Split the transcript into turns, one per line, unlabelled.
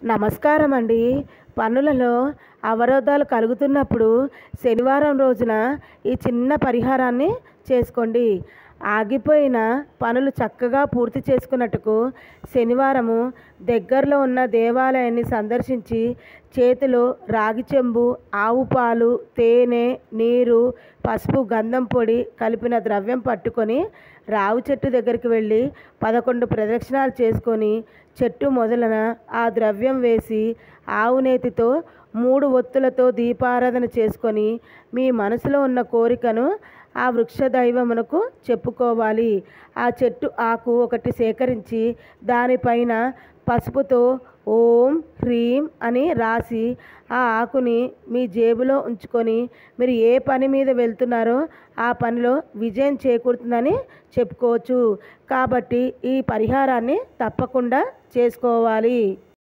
నమస్కారం అండి పనులలో అవరోధాలు కలుగుతున్నప్పుడు శనివారం రోజున ఈ చిన్న పరిహారాన్ని చేసుకోండి ఆగిపోయిన పనులు చక్కగా పూర్తి చేసుకున్నట్టుకు శనివారము దగ్గరలో ఉన్న దేవాలయాన్ని సందర్శించి చేతిలో రాగి చెంబు ఆవు పాలు తేనె నీరు పసుపు గంధం పొడి కలిపిన ద్రవ్యం పట్టుకొని రావు చెట్టు దగ్గరికి వెళ్ళి పదకొండు ప్రదక్షిణాలు చేసుకొని చెట్టు మొదలన ఆ ద్రవ్యం వేసి ఆవు నేతితో మూడు ఒత్తులతో దీపారాధన చేసుకొని మీ మనసులో ఉన్న కోరికను ఆ వృక్ష దైవమునకు చెప్పుకోవాలి ఆ చెట్టు ఆకు ఒకటి సేకరించి దానిపైన పసుపుతో ఓం హ్రీం అని రాసి ఆ ఆకుని మీ జేబులో ఉంచుకొని మీరు ఏ పని మీద వెళ్తున్నారో ఆ పనిలో విజయం చేకూరుతుందని చెప్పుకోవచ్చు కాబట్టి ఈ పరిహారాన్ని తప్పకుండా చేసుకోవాలి